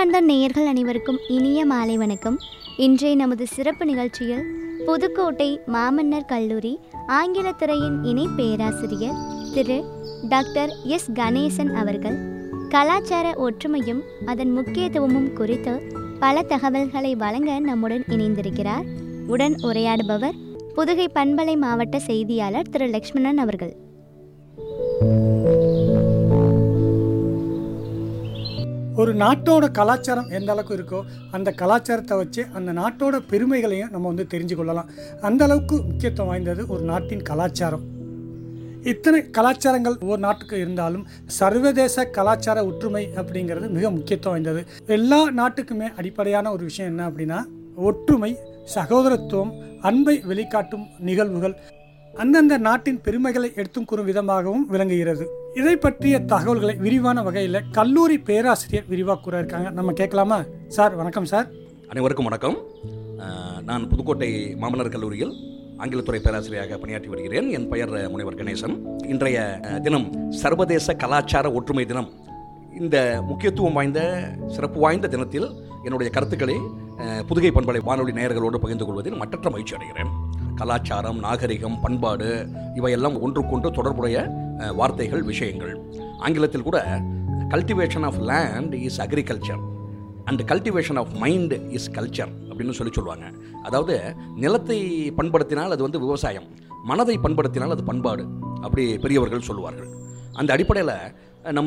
அன்பார்ந்த நேயர்கள் அனைவருக்கும் இனிய மாலை வணக்கம் இன்றைய நமது சிறப்பு நிகழ்ச்சியில் புதுக்கோட்டை மாமன்னர் கல்லூரி ஆங்கிலத் துறையின் இணை பேராசிரியர் திரு டாக்டர் எஸ் கணேசன் அவர்கள் கலாச்சார ஒற்றுமையும் அதன் முக்கியத்துவமும் குறித்து பல தகவல்களை வழங்க நம்முடன் இணைந்திருக்கிறார் உடன் உரையாடுபவர் புதுகை பண்பலை மாவட்ட செய்தியாளர் திரு லக்ஷ்மணன் அவர்கள் ஒரு நாட்டோட கலாச்சாரம் எந்த அளவுக்கு இருக்கோ அந்த கலாச்சாரத்தை வச்சு அந்த நாட்டோட பெருமைகளையும் நம்ம வந்து தெரிஞ்சு கொள்ளலாம் அந்த அளவுக்கு முக்கியத்துவம் வாய்ந்தது ஒரு நாட்டின் கலாச்சாரம் இத்தனை கலாச்சாரங்கள் ஒவ்வொரு நாட்டுக்கு இருந்தாலும் சர்வதேச கலாச்சார ஒற்றுமை அப்படிங்கிறது மிக முக்கியத்துவம் வாய்ந்தது எல்லா நாட்டுக்குமே அடிப்படையான ஒரு விஷயம் என்ன அப்படின்னா ஒற்றுமை சகோதரத்துவம் அன்பை வெளிக்காட்டும் நிகழ்வுகள் அந்தந்த நாட்டின் பெருமைகளை எடுத்தும் கூறும் விதமாகவும் விளங்குகிறது இதை பற்றிய தகவல்களை விரிவான வகையில் கல்லூரி பேராசிரியர் விரிவாக கூற இருக்காங்க நம்ம கேட்கலாமா சார் வணக்கம் சார் அனைவருக்கும் வணக்கம் அஹ், நான் புதுக்கோட்டை மாமன்னர் கல்லூரியில் ஆங்கிலத்துறை பேராசிரியராக பணியாற்றி வருகிறேன் என் பெயர் அஹ், முனைவர் கணேசன் இன்றைய அஹ், தினம் சர்வதேச கலாச்சார ஒற்றுமை தினம் இந்த முக்கியத்துவம் வாய்ந்த சிறப்பு வாய்ந்த தினத்தில் என்னுடைய கருத்துக்களை அஹ், புதுகை பண்பலை வானொலி நேயர்களோடு பகிர்ந்து கொள்வதில் மற்றற்ற மகிழ்ச்சி அடைகிறேன் கலாச்சாரம் நாகரிகம் பண்பாடு இவையெல்லாம் ஒன்றுக்கொன்று தொடர்புடைய அஹ், வார்த்தைகள் விஷயங்கள் ஆங்கிலத்தில் கூட cultivation of land is agriculture and cultivation of mind is culture அப்படின்னு சொல்லி சொல்லுவாங்க அதாவது நிலத்தை பண்படுத்தினால் அது வந்து விவசாயம் மனதை பண்படுத்தினால் அது பண்பாடு அப்படி பெரியவர்கள் சொல்லுவார்கள் அந்த அடிப்படையில் நம்ம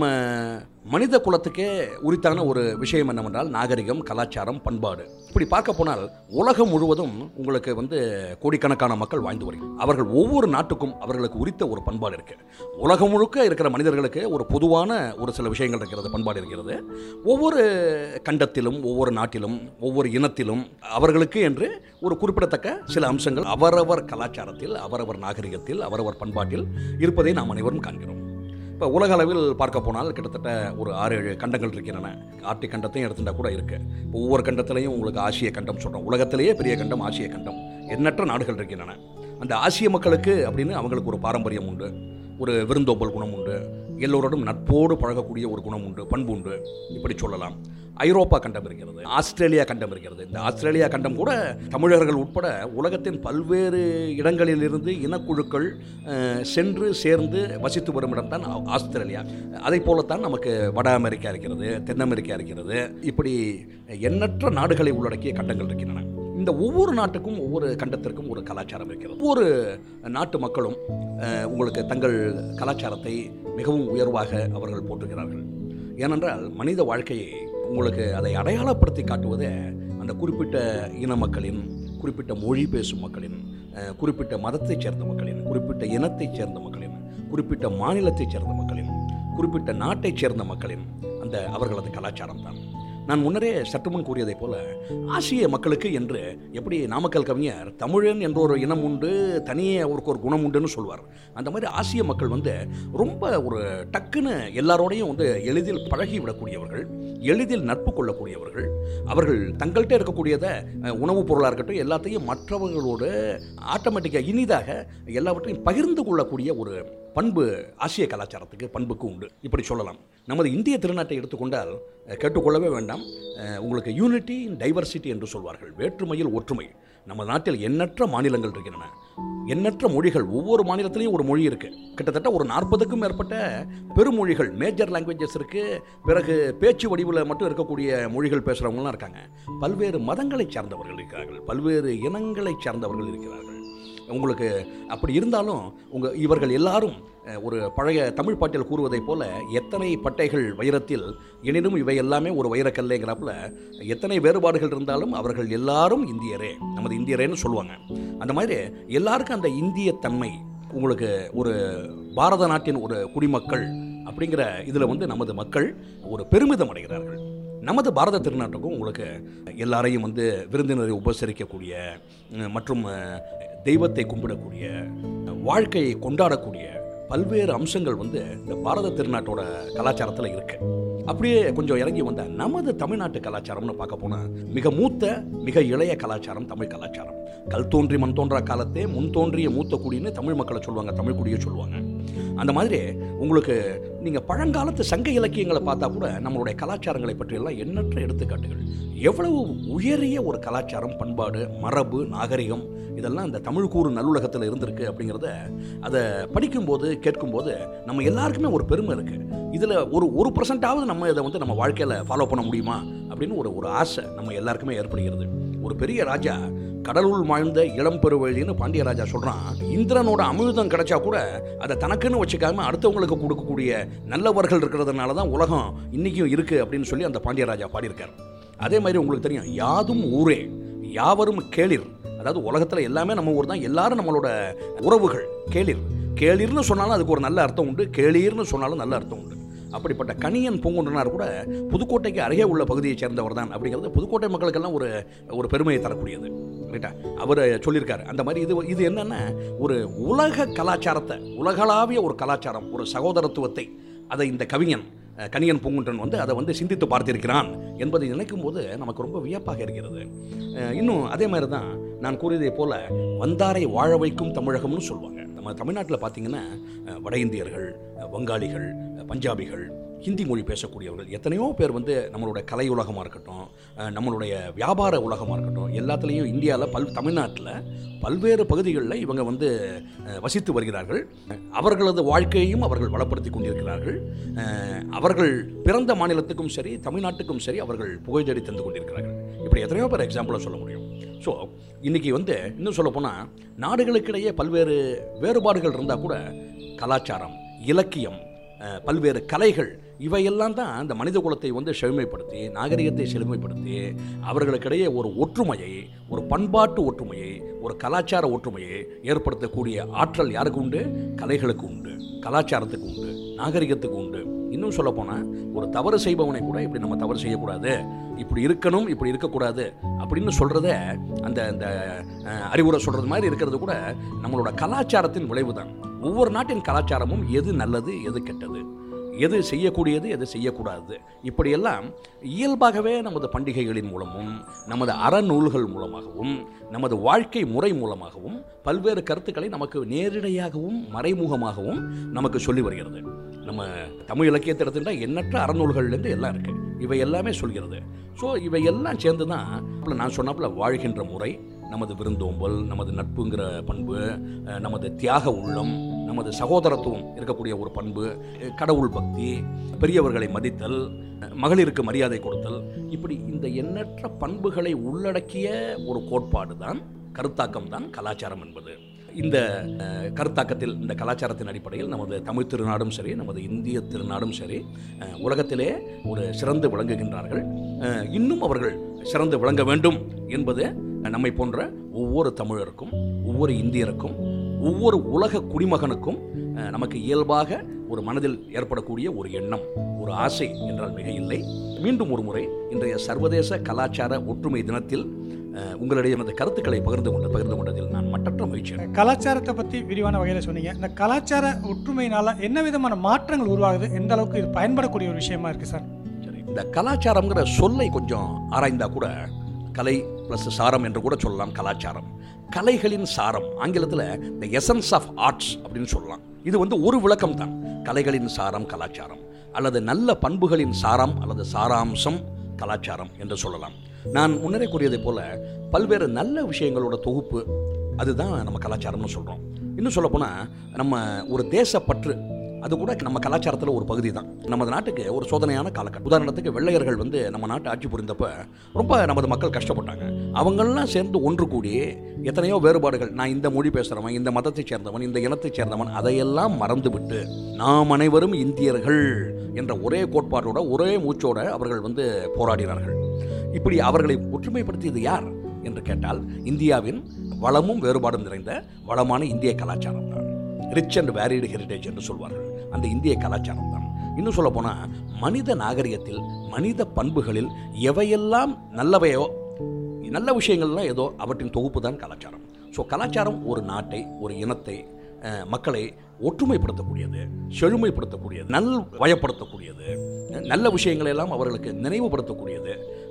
மனித குலத்துக்கே உரித்தான ஒரு விஷயம் என்னவென்றால் நாகரிகம் கலாச்சாரம் பண்பாடு இப்படி பார்க்க போனால் உலகம் முழுவதும் உங்களுக்கு வந்து கோடிக்கணக்கான மக்கள் வாழ்ந்து வருகிறார்கள் அவர்கள் ஒவ்வொரு நாட்டுக்கும் அவர்களுக்கு உரித்த ஒரு பண்பாடு இருக்கு உலகம் முழுக்க இருக்கிற மனிதர்களுக்கு ஒரு பொதுவான ஒரு சில விஷயங்கள் இருக்கிறது பண்பாடு இருக்கிறது ஒவ்வொரு கண்டத்திலும் ஒவ்வொரு நாட்டிலும் ஒவ்வொரு இனத்திலும் அவர்களுக்கு என்று ஒரு குறிப்பிடத்தக்க சில அம்சங்கள் அவரவர் கலாச்சாரத்தில் அவரவர் நாகரிகத்தில் அவரவர் பண்பாட்டில் இருப்பதை நாம் அனைவரும் காண்கிறோம் இப்போ உலக அளவில் பார்க்க போனால் கிட்டத்தட்ட ஒரு ஆறு ஏழு கண்டங்கள் இருக்கின்றன ஆர்டிக் கண்டத்தையும் எடுத்துட்டா கூட இருக்கு இப்போ ஒவ்வொரு கண்டத்திலையும் உங்களுக்கு ஆசிய கண்டம் சொல்கிறோம் உலகத்திலேயே பெரிய கண்டம் ஆசிய கண்டம் எண்ணற்ற நாடுகள் இருக்கின்றன அந்த ஆசிய மக்களுக்கு அப்படின்னு அவங்களுக்கு ஒரு பாரம்பரியம் உண்டு ஒரு விருந்தோம்பல் குணம் உண்டு எல்லோரோடும் நட்போடு பழகக்கூடிய ஒரு குணம் உண்டு பண்பு உண்டு இப்படி சொல்லலாம் ஐரோப்பா கண்டம் இருக்கிறது ஆஸ்திரேலியா கண்டம் இருக்கிறது இந்த ஆஸ்திரேலியா கண்டம் கூட தமிழர்கள் உட்பட உலகத்தின் பல்வேறு இடங்களிலிருந்து இனக்குழுக்கள் அஹ், சென்று சேர்ந்து வசித்து வரும் இடம் தான் ஆஸ்திரேலியா அதை போலத்தான் நமக்கு வட அமெரிக்கா இருக்கிறது தென் அமெரிக்கா இருக்கிறது இப்படி எண்ணற்ற நாடுகளை உள்ளடக்கிய கண்டங்கள் இருக்கின்றன இந்த ஒவ்வொரு நாட்டுக்கும் ஒவ்வொரு கண்டத்திற்கும் ஒரு கலாச்சாரம் இருக்கிறது ஒவ்வொரு நாட்டு மக்களும் அஹ், உங்களுக்கு தங்கள் கலாச்சாரத்தை மிகவும் உயர்வாக அவர்கள் போற்றுகிறார்கள் ஏனென்றால் மனித வாழ்க்கையை உங்களுக்கு அதை அடையாளப்படுத்தி காட்டுவதே அந்த குறிப்பிட்ட இன மக்களின் குறிப்பிட்ட மொழி பேசும் மக்களின் அஹ், குறிப்பிட்ட மதத்தைச் சேர்ந்த மக்களின் குறிப்பிட்ட இனத்தைச் சேர்ந்த மக்களின் குறிப்பிட்ட மாநிலத்தைச் சேர்ந்த மக்களின் குறிப்பிட்ட நாட்டைச் சேர்ந்த மக்களின் அந்த அவர்களது கலாச்சாரம் தான் நான் முன்னரே சற்றுமுன் கூறியதைப் போல ஆசிய மக்களுக்கு என்று எப்படி நாமக்கல் கவிஞர் தமிழன் என்ற ஒரு இனம் உண்டு தனியே அவருக்கு ஒரு குணம் உண்டுன்னு சொல்வார் அந்த மாதிரி ஆசிய மக்கள் வந்து ரொம்ப ஒரு டக்குன்னு எல்லாரோடையும் வந்து எளிதில் பழகி விடக்கூடியவர்கள் எளிதில் நட்பு கொள்ளக்கூடியவர்கள் அவர்கள் தங்கள்கிட்ட இருக்கக்கூடியதை அஹ், உணவுப் பொருளாக இருக்கட்டும் எல்லாத்தையும் மற்றவர்களோடு ஆட்டோமேட்டிக்காக இனிதாக எல்லாவற்றையும் பகிர்ந்து கொள்ளக்கூடிய ஒரு பண்பு ஆசிய கலாச்சாரத்துக்கு பண்புக்கு உண்டு இப்படி சொல்லலாம் நமது இந்திய திருநாட்டை எடுத்துக்கொண்டால் அஹ், கேட்டுக்கொள்ளவே வேண்டாம் அஹ், உங்களுக்கு யூனிட்டி இன் டைவர்சிட்டி என்று சொல்வார்கள் வேற்றுமையில் ஒற்றுமை நம்ம நாட்டில் எண்ணற்ற மாநிலங்கள் இருக்கின்றன எண்ணற்ற மொழிகள் ஒவ்வொரு மாநிலத்திலையும் ஒரு மொழி இருக்கு கிட்டத்தட்ட ஒரு நாற்பதுக்கும் மேற்பட்ட பெருமொழிகள் மேஜர் லாங்குவேஜஸ் இருக்கு பிறகு பேச்சு வடிவில் மட்டும் இருக்கக்கூடிய மொழிகள் பேசுகிறவங்களாம் இருக்காங்க பல்வேறு மதங்களைச் சார்ந்தவர்கள் இருக்கிறார்கள் பல்வேறு இனங்களைச் சார்ந்தவர்கள் இருக்கிறார்கள் உங்களுக்கு அப்படி இருந்தாலும் உங்க இவர்கள் எல்லாரும் அஹ், ஒரு பழைய தமிழ் பாட்டில் கூறுவதைப் போல எத்தனை பட்டைகள் வைரத்தில் எனினும் இவை எல்லாமே ஒரு வைரக்கல்லேங்கிறாப்புல எத்தனை வேறுபாடுகள் இருந்தாலும் அவர்கள் எல்லாரும் இந்தியரே நமது இந்தியரேன்னு சொல்லுவாங்க அந்த மாதிரி எல்லாருக்கும் அந்த இந்திய தன்மை உங்களுக்கு ஒரு பாரத நாட்டின் ஒரு குடிமக்கள் அப்படிங்கிற இதில் வந்து நமது மக்கள் ஒரு பெருமிதம் அடைகிறார்கள் நமது பாரத திருநாட்டுக்கும் உங்களுக்கு எல்லாரையும் வந்து விருந்தினரை உபசரிக்கக்கூடிய அஹ், மற்றும் அஹ், தெய்வத்தை கும்பிடக்கூடிய வாழ்க்கையை கொண்டாடக்கூடிய பல்வேறு அம்சங்கள் வந்து இந்த பாரத திருநாட்டோட கலாச்சாரத்தில் இருக்கு அப்படியே கொஞ்சம் இறங்கி வந்த நமது தமிழ்நாட்டு கலாச்சாரம்னு பார்க்க போனால் மிக மூத்த மிக இளைய கலாச்சாரம் தமிழ் கலாச்சாரம் கல் தோன்றி மண் தோன்றா காலத்தே முன் தோன்றிய மூத்த குடின்னு தமிழ் மக்களை சொல்லுவாங்க தமிழ் குடியை சொல்லுவாங்க அந்த மாதிரி உங்களுக்கு நீங்கள் பழங்காலத்து சங்க இலக்கியங்களை பார்த்தா கூட நம்மளுடைய கலாச்சாரங்களை பற்றியெல்லாம் எண்ணற்ற எடுத்துக்காட்டுகள் எவ்வளவு உயரிய ஒரு கலாச்சாரம் பண்பாடு மரபு நாகரிகம் இதெல்லாம் இந்த தமிழ் கூறு நல்லுலகத்தில் இருந்திருக்கு அப்படிங்கிறத அதை படிக்கும்போது கேட்கும்போது நம்ம எல்லாருக்குமே ஒரு பெருமை இருக்குது இதில் ஒரு ஒரு பர்சன்டாவது நம்ம இதை வந்து நம்ம வாழ்க்கையில் ஃபாலோ பண்ண முடியுமா அப்படின்னு ஒரு ஒரு ஆசை நம்ம எல்லாருக்குமே ஏற்படுகிறது ஒரு பெரிய ராஜா கடலுள் வாழ்ந்த இளம் பெருவழின்னு பாண்டியராஜா சொல்கிறான் இந்திரனோட அமிர்தம் கிடைச்சா கூட அதை தனக்குன்னு வச்சுக்காம அடுத்தவங்களுக்கு கொடுக்கக்கூடிய நல்லவர்கள் இருக்கிறதுனால தான் உலகம் இன்றைக்கும் இருக்குது அப்படின்னு சொல்லி அந்த பாண்டியராஜா பாடியிருக்கார் அதே மாதிரி உங்களுக்கு தெரியும் யாதும் ஊரே யாவரும் கேளிர் அதாவது உலகத்தில் எல்லாமே நம்ம ஊர் தான் எல்லாரும் நம்மளோட உறவுகள் கேளிர் கேளிர்னு சொன்னாலும் அதுக்கு ஒரு நல்ல அர்த்தம் உண்டு கேளீர்னு சொன்னாலும் நல்ல அர்த்தம் உண்டு அப்படிப்பட்ட கணியன் பூங்குன்றனார் கூட புதுக்கோட்டைக்கு அருகே உள்ள பகுதியைச் சேர்ந்தவர் தான் அப்படிங்கிறது புதுக்கோட்டை மக்களுக்கெல்லாம் ஒரு ஒரு பெருமையை தரக்கூடியது ரைட்டா அவர் சொல்லியிருக்காரு அந்த மாதிரி இது இது என்னென்னா ஒரு உலக கலாச்சாரத்தை உலகளாவிய ஒரு கலாச்சாரம் ஒரு சகோதரத்துவத்தை அதை இந்த கவிஞன் அஹ், கணியன் பூங்குன்றன் வந்து அதை வந்து சிந்தித்து பார்த்திருக்கிறான் என்பதை நினைக்கும் போது நமக்கு ரொம்ப வியப்பாக இருக்கிறது அஹ், இன்னும் அதே மாதிரி தான் நான் கூறியதை போல வந்தாரை வாழ வைக்கும் தமிழகம்னு சொல்லுவாங்க நம்ம தமிழ்நாட்டில் பார்த்தீங்கன்னா அஹ், வட இந்தியர்கள் அஹ், வங்காளிகள் அஹ், பஞ்சாபிகள் ஹிந்தி மொழி பேசக்கூடியவர்கள் எத்தனையோ பேர் வந்து நம்மளுடைய கலை உலகமாக இருக்கட்டும் அஹ், நம்மளுடைய வியாபார உலகமாக இருக்கட்டும் எல்லாத்துலேயும் இந்தியாவில் பல் தமிழ்நாட்டில் பல்வேறு பகுதிகளில் இவங்க வந்து அஹ், வசித்து வருகிறார்கள் அவர்களது வாழ்க்கையையும் அவர்கள் வளப்படுத்தி கொண்டிருக்கிறார்கள் அஹ், அவர்கள் பிறந்த மாநிலத்துக்கும் சரி தமிழ்நாட்டுக்கும் சரி அவர்கள் புகழ்தடி தந்து கொண்டிருக்கிறார்கள் இப்படி எத்தனையோ பேர் எக்ஸாம்பிளாக சொல்ல முடியும் ஸோ இன்றைக்கி வந்து இன்னும் சொல்லப்போனால் நாடுகளுக்கிடையே பல்வேறு வேறுபாடுகள் இருந்தால் கூட கலாச்சாரம் இலக்கியம் அஹ், பல்வேறு கலைகள் இவையெல்லாம் தான் இந்த மனித குலத்தை வந்து செழுமைப்படுத்தி நாகரிகத்தை செழுமைப்படுத்தி அவர்களுக்கிடையே ஒரு ஒற்றுமையை ஒரு பண்பாட்டு ஒற்றுமையை ஒரு கலாச்சார ஒற்றுமையை ஏற்படுத்தக்கூடிய ஆற்றல் யாருக்கு உண்டு கலைகளுக்கு உண்டு கலாச்சாரத்துக்கு உண்டு நாகரிகத்துக்கு உண்டு இன்னும் சொல்லப்போனால் ஒரு தவறு செய்பவனை கூட இப்படி நம்ம தவறு செய்யக்கூடாது இப்படி இருக்கணும் இப்படி இருக்கக்கூடாது அப்படின்னு சொல்கிறத அந்த அந்த அஹ், அறிவுரை சொல்கிறது மாதிரி இருக்கிறது கூட நம்மளோட கலாச்சாரத்தின் விளைவு தான் ஒவ்வொரு நாட்டின் கலாச்சாரமும் எது நல்லது எது கெட்டது எது செய்யக்கூடியது எது செய்யக்கூடாது இப்படியெல்லாம் இயல்பாகவே நமது பண்டிகைகளின் மூலமும் நமது அறநூல்கள் மூலமாகவும் நமது வாழ்க்கை முறை மூலமாகவும் பல்வேறு கருத்துக்களை நமக்கு நேரடியாகவும் மறைமுகமாகவும் நமக்கு சொல்லி வருகிறது நம்ம தமிழ் இலக்கியத்தை எடுத்துட்டா எண்ணற்ற அறநூல்கள்லேருந்து எல்லாம் இருக்குது இவை எல்லாமே சொல்கிறது ஸோ இவை எல்லாம் சேர்ந்து தான் இப்ப நான் சொன்னாப்புல வாழ்கின்ற முறை நமது விருந்தோம்பல் நமது நட்புங்கிற பண்பு அஹ், நமது தியாக உள்ளம் நமது சகோதரத்துவம் இருக்கக்கூடிய ஒரு பண்பு அஹ், கடவுள் பக்தி பெரியவர்களை மதித்தல் அஹ், மகளிருக்கு மரியாதை கொடுத்தல் இப்படி இந்த எண்ணற்ற பண்புகளை உள்ளடக்கிய ஒரு கோட்பாடு தான் கருத்தாக்கம் தான் கலாச்சாரம் என்பது இந்த அஹ், கருத்தாக்கத்தில் இந்த கலாச்சாரத்தின் அடிப்படையில் நமது தமிழ் திருநாடும் சரி நமது இந்திய திருநாடும் சரி அஹ், உலகத்திலே ஒரு சிறந்து விளங்குகின்றார்கள் அஹ், இன்னும் அவர்கள் சிறந்து விளங்க வேண்டும் என்பது நம்மை போன்ற ஒவ்வொரு தமிழருக்கும் ஒவ்வொரு இந்தியருக்கும் ஒவ்வொரு உலக குடிமகனுக்கும் அஹ், நமக்கு இயல்பாக ஒரு மனதில் ஏற்படக்கூடிய ஒரு எண்ணம் ஒரு ஆசை என்றால் மிக இல்லை மீண்டும் ஒரு முறை இன்றைய சர்வதேச கலாச்சார ஒற்றுமை தினத்தில் அஹ், உங்களிடையே எனது கருத்துக்களை பகிர்ந்து கொண்டு பகிர்ந்து கொண்டதில் நான் மட்டற்ற மகிழ்ச்சி அடைகிறேன். கலாச்சாரத்தை பற்றி விரிவான வகையில் சொன்னீங்க இந்த கலாச்சார ஒற்றுமையினால என்ன விதமான மாற்றங்கள் உருவாகுது எந்த அளவுக்கு இது பயன்படக்கூடிய ஒரு விஷயமா இருக்குது சார் சரி இந்த கலாச்சாரம்ங்கிற சொல்லை கொஞ்சம் ஆராய்ந்தா கூட கலை ப்ளஸ் சாரம் என்று கூட சொல்லலாம் கலாச்சாரம் கலைகளின் சாரம் ஆங்கிலத்தில் த எசன்ஸ் ஆஃப் ஆர்ட்ஸ் அப்படின்னு சொல்லலாம் இது வந்து ஒரு விளக்கம் தான் கலைகளின் சாரம் கலாச்சாரம் அல்லது நல்ல பண்புகளின் சாரம் அல்லது சாராம்சம் கலாச்சாரம் என்று சொல்லலாம் நான் முன்னரே கூறியதைப் போல பல்வேறு நல்ல விஷயங்களோட தொகுப்பு அதுதான் நம்ம கலாச்சாரம்னு சொல்கிறோம் இன்னும் சொல்லப்போனால் நம்ம ஒரு தேசப்பற்று அது கூட நம்ம கலாச்சாரத்தில் ஒரு பகுதி தான் நமது நாட்டுக்கு ஒரு சோதனையான காலகட்டம் உதாரணத்துக்கு வெள்ளையர்கள் வந்து நம்ம நாட்டை ஆட்சி புரிந்தப்ப ரொம்ப நமது மக்கள் கஷ்டப்பட்டாங்க அவங்கெல்லாம் சேர்ந்து ஒன்று கூடி எத்தனையோ வேறுபாடுகள் நான் இந்த மொழி பேசுகிறவன் இந்த மதத்தைச் சேர்ந்தவன் இந்த இனத்தைச் சேர்ந்தவன் அதையெல்லாம் மறந்துவிட்டு நாம் அனைவரும் இந்தியர்கள் என்ற ஒரே கோட்பாட்டோட ஒரே மூச்சோட அவர்கள் வந்து போராடினார்கள் இப்படி அவர்களை ஒற்றுமைப்படுத்தியது யார் என்று கேட்டால் இந்தியாவின் வளமும் வேறுபாடும் நிறைந்த வளமான இந்திய கலாச்சாரம் தான் ரிச் அண்ட் வேரிடு ஹெரிடேஜ் என்று சொல்வார்கள் அந்த இந்திய கலாச்சாரம் தான் இன்னும் சொல்ல போனால் மனித நாகரிகத்தில் மனித பண்புகளில் எவையெல்லாம் நல்லவையோ நல்ல விஷயங்கள்லாம் ஏதோ அவற்றின் தொகுப்பு தான் கலாச்சாரம் ஸோ கலாச்சாரம் ஒரு நாட்டை ஒரு இனத்தை அஹ், மக்களை ஒற்றுமைப்படுத்தக்கூடியது செழுமைப்படுத்தக்கூடியது நல் வயப்படுத்தக்கூடியது நல்ல விஷயங்களை எல்லாம் அவர்களுக்கு நினைவுபடுத்தக்கூடியது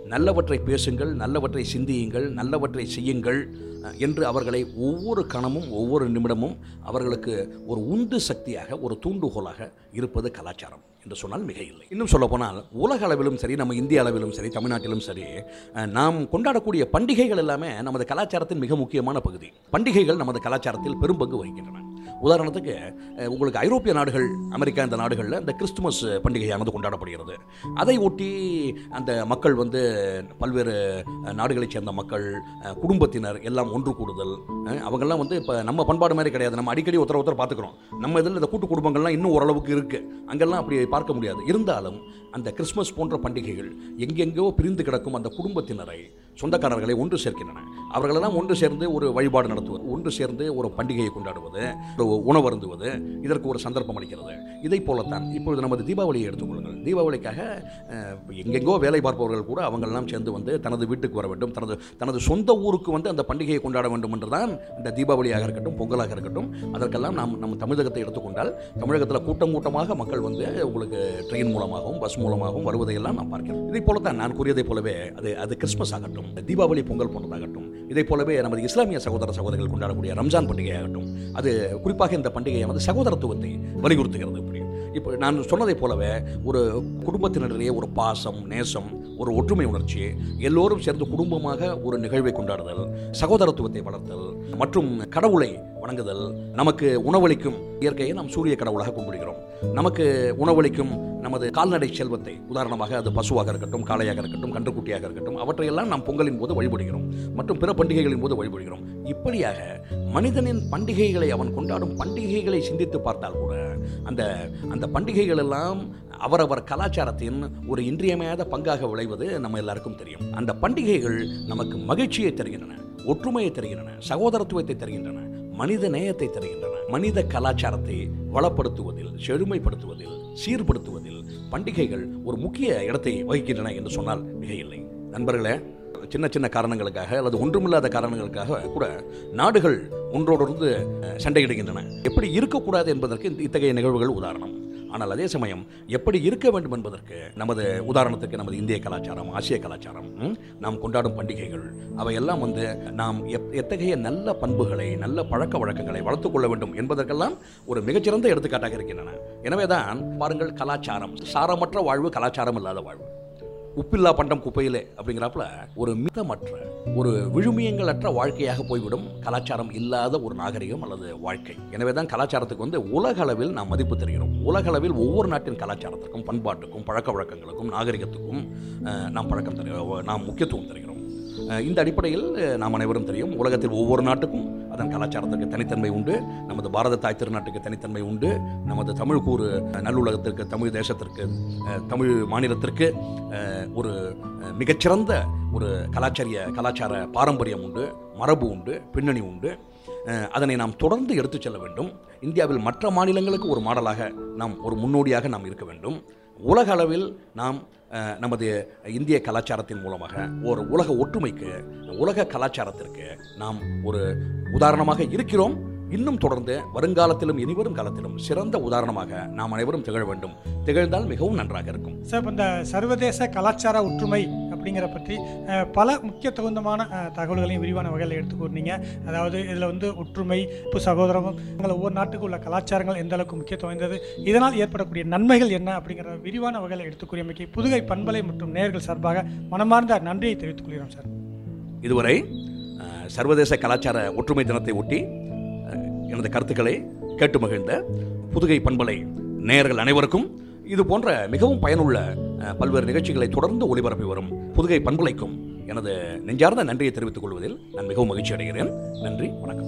நல்லவற்றை பேசுங்கள் நல்லவற்றை சிந்தியுங்கள் நல்லவற்றை செய்யுங்கள் அஹ், என்று அவர்களை ஒவ்வொரு கணமும் ஒவ்வொரு நிமிடமும் அவர்களுக்கு ஒரு உந்து சக்தியாக ஒரு தூண்டுகோலாக இருப்பது கலாச்சாரம் என்று சொன்னால் மிக இல்லை இன்னும் சொல்லப்போனால் உலக அளவிலும் சரி நம்ம இந்திய அளவிலும் சரி தமிழ்நாட்டிலும் சரி அஹ், நாம் கொண்டாடக்கூடிய பண்டிகைகள் எல்லாமே நமது கலாச்சாரத்தின் மிக முக்கியமான பகுதி பண்டிகைகள் நமது கலாச்சாரத்தில் பெரும் பங்கு வகிக்கின்றன உதாரணத்துக்கு அஹ், உங்களுக்கு ஐரோப்பிய நாடுகள் அமெரிக்கா இந்த நாடுகளில் இந்த கிறிஸ்துமஸ் பண்டிகையானது கொண்டாடப்படுகிறது அதை ஒட்டி அந்த மக்கள் வந்து பல்வேறு அஹ், நாடுகளைச் சேர்ந்த மக்கள் அஹ், குடும்பத்தினர் எல்லாம் ஒன்று கூடுதல் அஹ், அவங்கெல்லாம் வந்து இப்போ நம்ம பண்பாடு மாதிரி கிடையாது நம்ம அடிக்கடி ஒருத்தர் ஒருத்தர் பார்த்துக்கிறோம் நம்ம இதில் இந்த கூட்டு குடும்பங்கள்லாம் இன்னும் ஓரளவுக்கு இருக்குது அங்கெல்லாம் அப்படி பார்க்க முடியாது இருந்தாலும் அந்த கிறிஸ்மஸ் போன்ற பண்டிகைகள் எங்கெங்கோ பிரிந்து கிடக்கும் அந்த குடும்பத்தினரை சொந்தக்காரர்களை ஒன்று சேர்க்கின்றன அவர்களெல்லாம் ஒன்று சேர்ந்து ஒரு வழிபாடு நடத்துவது ஒன்று சேர்ந்து ஒரு பண்டிகையை கொண்டாடுவது ஒரு உணவருந்துவது இதற்கு ஒரு சந்தர்ப்பம் அளிக்கிறது இதை போலத்தான் இப்பொழுது நமது தீபாவளியை எடுத்துக்கொள்ளுங்கள் தீபாவளிக்காக அஹ், எங்கெங்கோ வேலை பார்ப்பவர்கள் கூட அவங்கெல்லாம் சேர்ந்து வந்து தனது வீட்டுக்கு வர வேண்டும் தனது தனது சொந்த ஊருக்கு வந்து அந்த பண்டிகையை கொண்டாட வேண்டும் என்றுதான் இந்த தீபாவளியாக இருக்கட்டும் பொங்கலாக இருக்கட்டும் அதற்கெல்லாம் நாம் நம்ம தமிழகத்தை எடுத்துக்கொண்டால் தமிழகத்தில் கூட்டம் கூட்டமாக மக்கள் வந்து உங்களுக்கு ட்ரெயின் மூலமாகவும் பஸ் மூலமாகவும் வருவதையெல்லாம் நாம் பார்க்கிறோம் இதை போலத்தான் நான் கூறியதைப் போலவே அது அது கிறிஸ்மஸ் ஆகட்டும் தீபாவளி பொங்கல் போன்றதாகட்டும் இதைப் போலவே நமது இஸ்லாமிய சகோதர சகோதரிகள் கொண்டாடக்கூடிய ரம்ஜான் பண்டிகை ஆகட்டும் அது குறிப்பாக இந்த பண்டிகையானது சகோதரத்துவத்தை வலியுறுத்துகிறது இப்படி இப்போ நான் சொன்னதைப் போலவே ஒரு குடும்பத்தினரிடையே ஒரு பாசம் நேசம் ஒரு ஒற்றுமை உணர்ச்சி எல்லோரும் சேர்ந்து குடும்பமாக ஒரு நிகழ்வை கொண்டாடுதல் சகோதரத்துவத்தை வளர்த்தல் மற்றும் கடவுளை வணங்குதல் நமக்கு உணவளிக்கும் இயற்கையை நாம் சூரிய கடவுளாக கும்பிடுகிறோம் நமக்கு உணவளிக்கும் நமது கால்நடை செல்வத்தை உதாரணமாக அது பசுவாக இருக்கட்டும் காளையாக இருக்கட்டும் கன்றுக்குட்டியாக இருக்கட்டும் அவற்றையெல்லாம் நாம் பொங்கலின் போது வழிபடுகிறோம் மற்றும் பிற பண்டிகைகளின் போது வழிபடுகிறோம் இப்படியாக மனிதனின் பண்டிகைகளை அவன் கொண்டாடும் பண்டிகைகளை சிந்தித்து பார்த்தால் கூட அந்த அந்த பண்டிகைகள் எல்லாம் அவரவர் கலாச்சாரத்தின் ஒரு இன்றியமையாத பங்காக விளைவது நம்ம எல்லாருக்கும் தெரியும் அந்த பண்டிகைகள் நமக்கு மகிழ்ச்சியை தருகின்றன ஒற்றுமையை தருகின்றன சகோதரத்துவத்தை தருகின்றன மனித நேயத்தை தருகின்றன மனித கலாச்சாரத்தை வளப்படுத்துவதில் செழுமைப்படுத்துவதில் சீர்படுத்துவதில் பண்டிகைகள் ஒரு முக்கிய இடத்தை வகிக்கின்றன என்று சொன்னால் மிக இல்லை நண்பர்களே சின்ன சின்ன காரணங்களுக்காக அல்லது ஒன்றுமில்லாத காரணங்களுக்காக கூட நாடுகள் ஒன்றோடொன்று அஹ், சண்டையிடுகின்றன எப்படி இருக்கக்கூடாது என்பதற்கு இந்த- இத்தகைய நிகழ்வுகள் உதாரணம் ஆனால் அதே சமயம் எப்படி இருக்க வேண்டும் என்பதற்கு நமது உதாரணத்துக்கு நமது இந்திய கலாச்சாரம் ஆசிய கலாச்சாரம் ம், நாம் கொண்டாடும் பண்டிகைகள் அவையெல்லாம் வந்து நாம் எப்- எத்தகைய நல்ல பண்புகளை நல்ல பழக்க வழக்கங்களை வளர்த்துக் கொள்ள வேண்டும் என்பதற்கெல்லாம் ஒரு மிகச்சிறந்த எடுத்துக்காட்டாக இருக்கின்றன எனவேதான் பாருங்கள் கலாச்சாரம் சாரமற்ற வாழ்வு கலாச்சாரம் இல்லாத வாழ்வு உப்பில்லா பண்டம் குப்பையிலே அப்படிங்கிறாப்புல ஒரு மிதமற்ற ஒரு விழுமியங்களற்ற வாழ்க்கையாக போய்விடும் கலாச்சாரம் இல்லாத ஒரு நாகரிகம் அல்லது வாழ்க்கை எனவே தான் கலாச்சாரத்துக்கு வந்து உலக அளவில் நாம் மதிப்பு தருகிறோம் உலக அளவில் ஒவ்வொரு நாட்டின் கலாச்சாரத்திற்கும் பண்பாட்டுக்கும் பழக்க வழக்கங்களுக்கும் நாகரிகத்துக்கும் அஹ், நாம் பழக்கம் தரு நாம் முக்கியத்துவம் தருகிறோம் அஹ், இந்த அடிப்படையில் அஹ், நாம் அனைவரும் தெரியும் உலகத்தில் ஒவ்வொரு நாட்டுக்கும் அதன் கலாச்சாரத்திற்கு தனித்தன்மை உண்டு நமது பாரத தாய் திருநாட்டுக்கு தனித்தன்மை உண்டு நமது தமிழ் கூறு அஹ், நல்லுலகத்திற்கு தமிழ் தேசத்திற்கு அஹ், தமிழ் மாநிலத்திற்கு அஹ், ஒரு அஹ், மிகச்சிறந்த ஒரு கலாச்சாரிய கலாச்சார பாரம்பரியம் உண்டு மரபு உண்டு பின்னணி உண்டு அஹ், அதனை நாம் தொடர்ந்து எடுத்துச் செல்ல வேண்டும் இந்தியாவில் மற்ற மாநிலங்களுக்கு ஒரு மாடலாக நாம் ஒரு முன்னோடியாக நாம் இருக்க வேண்டும் உலக அளவில் நாம் அஹ், நமது இந்திய கலாச்சாரத்தின் மூலமாக ஒரு உலக ஒற்றுமைக்கு உலக கலாச்சாரத்திற்கு நாம் ஒரு உதாரணமாக இருக்கிறோம் இன்னும் தொடர்ந்து வருங்காலத்திலும் இனிவரும் காலத்திலும் சிறந்த உதாரணமாக நாம் அனைவரும் திகழ வேண்டும் திகழ்ந்தால் மிகவும் நன்றாக இருக்கும் சார் இப்போ இந்த சர்வதேச கலாச்சார ஒற்றுமை அப்படிங்கிற பற்றி அஹ், பல முக்கிய தகுந்தமான அஹ், தகவல்களையும் விரிவான வகையில் எடுத்து கூறினீங்க அதாவது இதில் வந்து ஒற்றுமை உப்பு சகோதரம் எங்கள் ஒவ்வொரு நாட்டுக்கு உள்ள கலாச்சாரங்கள் எந்த அளவுக்கு முக்கியத்துவம் வாய்ந்தது இதனால் ஏற்படக்கூடிய நன்மைகள் என்ன அப்படிங்கிற விரிவான வகையில் எடுத்து கூறியமைக்கு புதுகை பண்பலை மற்றும் நேர்கள் சார்பாக மனமார்ந்த நன்றியை தெரிவித்துக் கொள்கிறோம் சார் இதுவரை அஹ், சர்வதேச கலாச்சார ஒற்றுமை தினத்தை ஒட்டி அஹ், எனது கருத்துக்களை கேட்டு மகிழ்ந்த புதுகை பண்பலை நேயர்கள் அனைவருக்கும் இது போன்ற மிகவும் பயனுள்ள அஹ், பல்வேறு நிகழ்ச்சிகளை தொடர்ந்து ஒளிபரப்பி வரும் புதுகை பண்பலைக்கும் எனது நெஞ்சார்ந்த நன்றியை தெரிவித்துக் கொள்வதில் நான் மிகவும் மகிழ்ச்சி அடைகிறேன் நன்றி வணக்கம்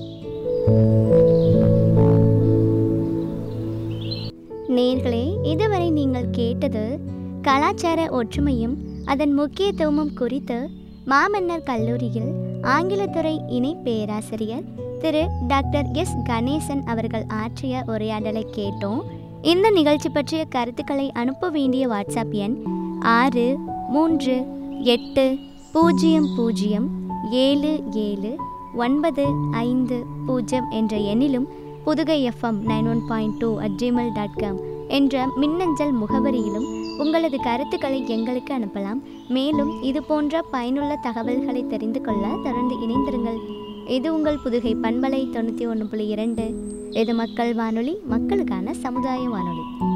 நேர்களே இதுவரை நீங்கள் கேட்டது கலாச்சார ஒற்றுமையும் அதன் முக்கியத்துவமும் குறித்து மாமன்னர் கல்லூரியில் ஆங்கிலத்துறை இணை பேராசிரியர் திரு டாக்டர் எஸ் கணேசன் அவர்கள் ஆற்றிய உரையாடலை கேட்டோம் இந்த நிகழ்ச்சி பற்றிய கருத்துக்களை அனுப்ப வேண்டிய வாட்ஸ்அப் எண் ஆறு மூன்று எட்டு பூஜ்ஜியம் பூஜ்ஜியம் ஏழு ஏழு ஒன்பது ஐந்து பூஜ்ஜியம் என்ற எண்ணிலும் Pudugai FM nine one point two at Gmail dot com என்ற மின்னஞ்சல் முகவரியிலும் உங்களது கருத்துக்களை எங்களுக்கு அனுப்பலாம் மேலும் இது போன்ற பயனுள்ள தகவல்களை தெரிந்து கொள்ள தொடர்ந்து இணைந்திருங்கள் இது உங்கள் புதுகை பண்பலை தொண்ணூற்றி ஒன்று புள்ளி இரண்டு இது மக்கள் வானொலி மக்களுக்கான சமுதாய வானொலி